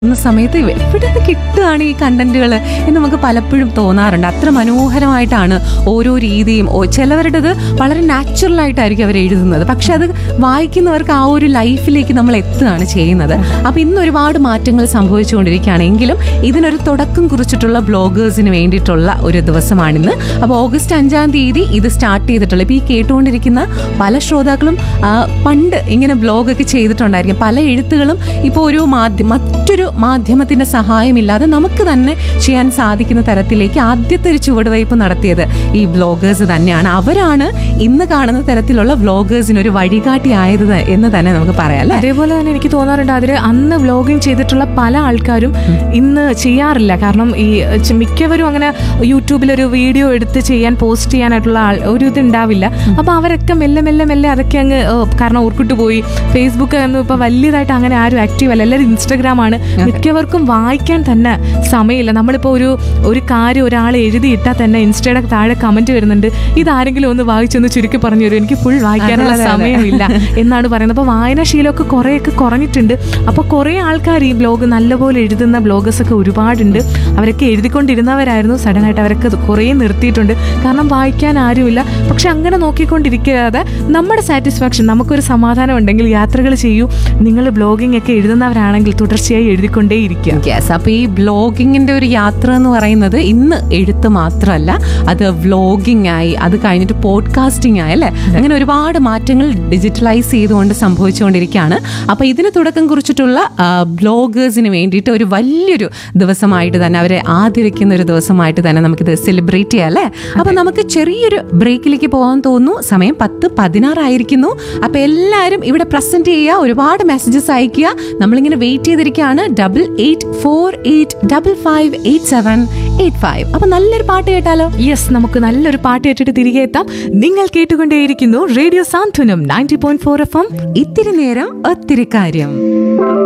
എന്ന സമയത്ത് എവിടെ നിന്ന് കിട്ടുകയാണ് ഈ കണ്ടന്റുകൾ എന്ന് നമുക്ക് പലപ്പോഴും തോന്നാറുണ്ട് അത്ര മനോഹരമായിട്ടാണ് ഓരോ രീതിയും ഓ- ചിലവരുടേത് വളരെ നാച്ചുറൽ ആയിട്ടായിരിക്കും അവർ എഴുതുന്നത് പക്ഷെ അത് വായിക്കുന്നവർക്ക് ആ ഒരു ലൈഫിലേക്ക് നമ്മൾ എത്തുകയാണ് ചെയ്യുന്നത് അപ്പൊ ഇന്ന് ഒരുപാട് മാറ്റങ്ങൾ സംഭവിച്ചുകൊണ്ടിരിക്കുകയാണ് എങ്കിലും ഇതിനൊരു തുടക്കം കുറിച്ചിട്ടുള്ള ബ്ലോഗേഴ്സിന് വേണ്ടിയിട്ടുള്ള ഒരു ദിവസമാണിന്ന് അപ്പോൾ ഓഗസ്റ്റ് അഞ്ചാം തീയതി ഇത് സ്റ്റാർട്ട് ചെയ്തിട്ടുള്ള ഇപ്പോൾ ഈ കേട്ടുകൊണ്ടിരിക്കുന്ന പല ശ്രോതാക്കളും ആ, പണ്ട് ഇങ്ങനെ ബ്ലോഗൊക്കെ ചെയ്തിട്ടുണ്ടായിരിക്കും പല എഴുത്തുകളും ഇപ്പോൾ ഒരു മാധ്യമ മറ്റൊരു മാധ്യമത്തിന്റെ സഹായമില്ലാതെ നമുക്ക് തന്നെ ചെയ്യാൻ സാധിക്കുന്ന തരത്തിലേക്ക് ആദ്യത്തെ ഒരു ചുവടുവയ്പ് നടത്തിയത് ഈ ബ്ലോഗേഴ്സ് തന്നെയാണ് അവരാണ് ഇന്ന് കാണുന്ന തരത്തിലുള്ള ബ്ലോഗേഴ്സിന് ഒരു വഴികാട്ടി ആയത് എന്ന് തന്നെ നമുക്ക് പറയാം അല്ലേ അതേപോലെ തന്നെ എനിക്ക് തോന്നാറുണ്ട് അതിൽ അന്ന് വ്ലോഗിങ് ചെയ്തിട്ടുള്ള പല ആൾക്കാരും ഇന്ന് ചെയ്യാറില്ല കാരണം ഈ ചെ- മിക്കവരും അങ്ങനെ യൂട്യൂബിൽ ഒരു വീഡിയോ എടുത്ത് ചെയ്യാൻ പോസ്റ്റ് ചെയ്യാനായിട്ടുള്ള ആൾ- ഒരു ഇത് ഉണ്ടാവില്ല അപ്പൊ അവരൊക്കെ മെല്ലെ മെല്ലെ മെല്ലെ അതൊക്കെ അങ്ങ് ഏ, കാരണം ഓർക്കിട്ട് പോയി ഫേസ്ബുക്ക് ഒന്നും ഇപ്പൊ വലിയതായിട്ട് അങ്ങനെ ആരും ആക്റ്റീവ് അല്ല എല്ലാവരും ഇൻസ്റ്റഗ്രാം ആണ് മിക്കവർക്കും വായിക്കാൻ തന്നെ സമയമില്ല നമ്മളിപ്പോ ഒരു ഒരു കാര്യം ഒരാൾ എഴുതിയിട്ടാൽ തന്നെ ഇൻസ്റ്റയുടെ താഴെ കമന്റ് വരുന്നുണ്ട് ഇതാരെങ്കിലും ഒന്ന് വായിച്ചൊന്ന് ചുരുക്കി പറഞ്ഞു തരും എനിക്ക് ഫുൾ വായിക്കാനുള്ള അതെ, അതെ, അതെ. സമയമില്ല എന്നാണ് പറയുന്നത് അപ്പോൾ വായനാശീലമൊക്കെ കുറേയൊക്കെ കുറഞ്ഞിട്ടുണ്ട് അപ്പോൾ കുറേ ആൾക്കാർ ഈ ബ്ലോഗ് നല്ലപോലെ എഴുതുന്ന ബ്ലോഗേഴ്സ് ഒക്കെ ഒരുപാടുണ്ട് അവരൊക്കെ എഴുതിക്കൊണ്ടിരുന്നവരായിരുന്നു സഡൻ ആയിട്ട് അവരൊക്കെ ഇത് കുറേ നിർത്തിയിട്ടുണ്ട് കാരണം വായിക്കാൻ ആരുമില്ല പക്ഷെ അങ്ങനെ നോക്കിക്കൊണ്ടിരിക്കാതെ നമ്മുടെ സാറ്റിസ്ഫാക്ഷൻ നമുക്കൊരു സമാധാനം ഉണ്ടെങ്കിൽ യാത്രകൾ ചെയ്യൂ നിങ്ങൾ ബ്ലോഗിംഗ് ഒക്കെ എഴുതുന്നവരാണെങ്കിൽ തുടർച്ചയായി എഴുതിക്കൊണ്ടേയിരിക്കുക യെസ് അപ്പൊ ഈ ബ്ലോഗിങ്ങിന്റെ ഒരു യാത്ര എന്ന് പറയുന്നത് ഇന്ന് എഴുത്ത് മാത്രമല്ല അത് വ്ലോഗിംഗ് ആയി അത് കഴിഞ്ഞിട്ട് പോഡ്കാസ്റ്റിംഗ് ആയി അല്ലെ അങ്ങനെ ഒരുപാട് മാറ്റങ്ങൾ ഡിജിറ്റലൈസ് ചെയ്തുകൊണ്ട് സംഭവിച്ചുകൊണ്ടിരിക്കുകയാണ് അപ്പൊ ഇതിന് തുടക്കം കുറിച്ചിട്ടുള്ള ബ്ലോഗേഴ്സിന് വേണ്ടിയിട്ട് ഒരു വലിയൊരു ദിവസമായിട്ട് തന്നെ അവരെ ആദരിക്കുന്ന ഒരു ദിവസമായിട്ട് തന്നെ നമുക്കിത് സെലിബ്രേറ്റ് ചെയ്യാം അല്ലേ അപ്പൊ നമുക്ക് ചെറിയൊരു ബ്രേക്കിലേക്ക് പോകാൻ തോന്നുന്നു സമയം പത്ത് പതിനാറായിരിക്കുന്നു അപ്പൊ എല്ലാവരും ഇവിടെ പ്രസന്റ് ചെയ്യുക ഒരുപാട് മെസ്സേജസ് അയക്കുക നമ്മളിങ്ങനെ വെയിറ്റ് ചെയ്തിരിക്കുകയാണ് double eight four eight double five eight seven eight five അപ്പൊ നല്ലൊരു പാട്ട് കേട്ടാലോ യെസ് നമുക്ക് നല്ലൊരു പാട്ട് കേട്ടിട്ട് തിരികെ എത്താം നിങ്ങൾ കേട്ടുകൊണ്ടേയിരിക്കുന്നു radio Santhwanam ninety point four F M ഇത്തിരി നേരം ഒത്തിരി കാര്യം